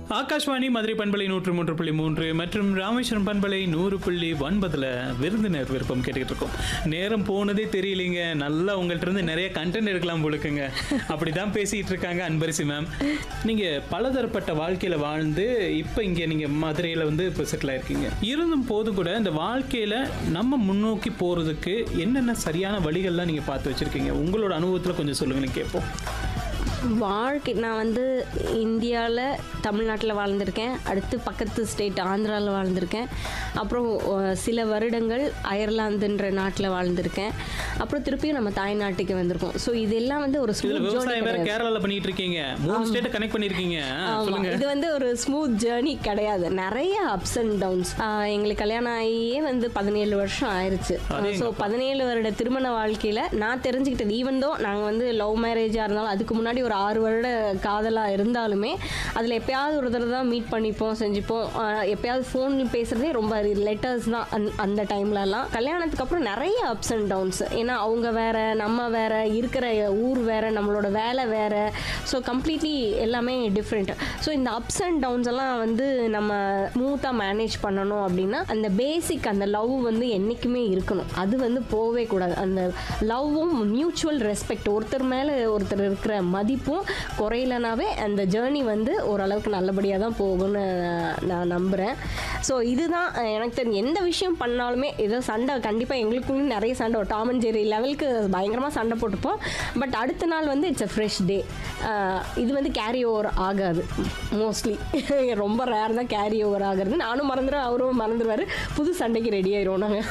ஆகாஷ்வாணி மதுரை பண்பலை நூற்று மூன்று புள்ளி மூன்று மற்றும் ராமேஸ்வரம் பண்பலை நூறு புள்ளி ஒன்பதுல விருந்தினர் விருப்பம் கேட்டுக்கிட்டு இருக்கோம் நேரம் போனதே தெரியலைங்க நல்லா உங்கள்ட்ட இருந்து நிறைய கண்டென்ட் எடுக்கலாம் போலுக்குங்க அப்படிதான் பேசிட்டு இருக்காங்க அன்பரிசி மேம் நீங்க பலதரப்பட்ட வாழ்க்கையில வாழ்ந்து இப்போ இங்க நீங்க மதுரையில வந்து இப்போ செட்டில் ஆயிருக்கீங்க இருந்தும் போதும் கூட இந்த வாழ்க்கையில நம்ம முன்னோக்கி போறதுக்கு என்னென்ன சரியான வழிகள்லாம் நீங்க பார்த்து வச்சிருக்கீங்க உங்களோட அனுபவத்துல கொஞ்சம் சொல்லுங்கன்னு கேட்போம் வாழ்க்கை நான் வந்து இந்தியாவில் தமிழ்நாட்டில் வாழ்ந்திருக்கேன் அடுத்து பக்கத்து ஸ்டேட் ஆந்திராவில் வாழ்ந்திருக்கேன் அப்புறம் அஹ், சில வருடங்கள் அயர்லாந்துன்ற நாட்டில் வாழ்ந்திருக்கேன் அப்புறம் திருப்பியும் நம்ம தாய்நாட்டுக்கு வந்திருக்கோம் ஸோ இதெல்லாம் வந்து ஒரு இதுல ஸ்மூத் விவசாயம் வேற ஜேர்னி கேரளால பண்ணிட்டு இருக்கீங்க மூணு ஸ்டேட்டை கனெக்ட் பண்ணிருக்கீங்க ஆ, சொல்லுங்க இது வந்து ஒரு ஸ்மூத் ஜேர்னி கிடையாது நிறைய அப்ஸ் அண்ட் டவுன்ஸ் எங்களுக்கு கல்யாணம் ஆகியே வந்து பதினேழு வருஷம் ஆயிருச்சு ஸோ பதினேழு வருட திருமண வாழ்க்கையில் நான் தெரிஞ்சுக்கிட்டது ஈவன் தோ நாங்கள் வந்து லவ் மேரேஜாக இருந்தாலும் அதுக்கு முன்னாடி ஒரு ஆறு வருட காதலாக இருந்தாலுமே அதில் எப்பயாவது ஒரு தடவை தான் மீட் பண்ணிப்போம் செஞ்சுப்போம் ஆஹ் எப்பயாவது ஃபோனில் பேசுகிறதே ரொம்ப லெட்டர்ஸ் தான் அந் அந்த டைம்லலாம் கல்யாணத்துக்கு அப்புறம் நிறைய அப்ஸ் அண்ட் டவுன்ஸ் ஏன்னா அவங்க வேற நம்ம வேற இருக்கிற ஊர் வேற நம்மளோட வேலை வேற ஸோ கம்ப்ளீட்லி எல்லாமே டிஃப்ரெண்ட் ஸோ இந்த அப்ஸ் அண்ட் டவுன்ஸ் எல்லாம் வந்து நம்ம ஸ்மூத்தாக மேனேஜ் பண்ணணும் அப்படின்னா அந்த பேசிக் அந்த லவ் வந்து என்றைக்குமே இருக்கணும் அது வந்து போகவே கூடாது அந்த லவ்வும் மியூச்சுவல் ரெஸ்பெக்ட் ஒருத்தர் மேலே ஒருத்தர் இருக்கிற மதிப்பும் குறையலனாவே அந்த ஜேர்னி வந்து ஓரளவுக்கு நல்லபடியாக தான் போகும்னு நான் நம்புகிறேன் ஸோ இதுதான் அஹ், எனக்கு தெரியும் எந்த விஷயம் பண்ணாலுமே ஏதோ சண்டை கண்டிப்பாக எங்களுக்குள்ளேயும் நிறைய சண்டை ஒரு டாமன் ஜெரி லெவலுக்கு பயங்கரமாக சண்டை போட்டுப்போம் பட் அடுத்த நாள் வந்து இட்ஸ் அ ஃப்ரெஷ் டே இது வந்து கேரி ஓவர் ஆகாது மோஸ்ட்லி ரொம்ப ரேர் தான் கேரி ஓவர் ஆகுறது நானும் மறந்துடுவேன் அவரும் மறந்துடுவார் புது சண்டைக்கு ரெடி ஆயிரும் நாங்கள்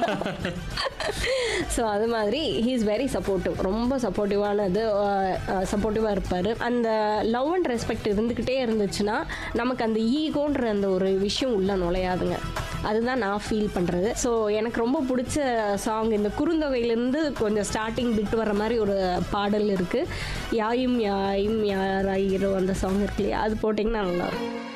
ஸோ அது மாதிரி ஹீ இஸ் வெரி சப்போர்ட்டிவ் ரொம்ப சப்போர்ட்டிவானது சப்போர்ட்டிவாக இருப்பார் அந்த லவ் அண்ட் ரெஸ்பெக்ட் இருந்துக்கிட்டே இருந்துச்சுன்னா நமக்கு அந்த ஈகோன்ற அந்த ஒரு விஷயம் உள்ள நுழையாதுங்க அதுதான் நான் ஃபீல் பண்ணுறது ஸோ எனக்கு ரொம்ப பிடிச்ச சாங் இந்த குறுந்தொகையிலேருந்து கொஞ்சம் ஸ்டார்டிங் பிட் வர மாதிரி ஒரு பாடல் இருக்குது யாயும் யாயும் யாராயிரோ அந்த சாங் இருக்கு இல்லையா அது போட்டிங்கன்னா நல்லா இருக்கும்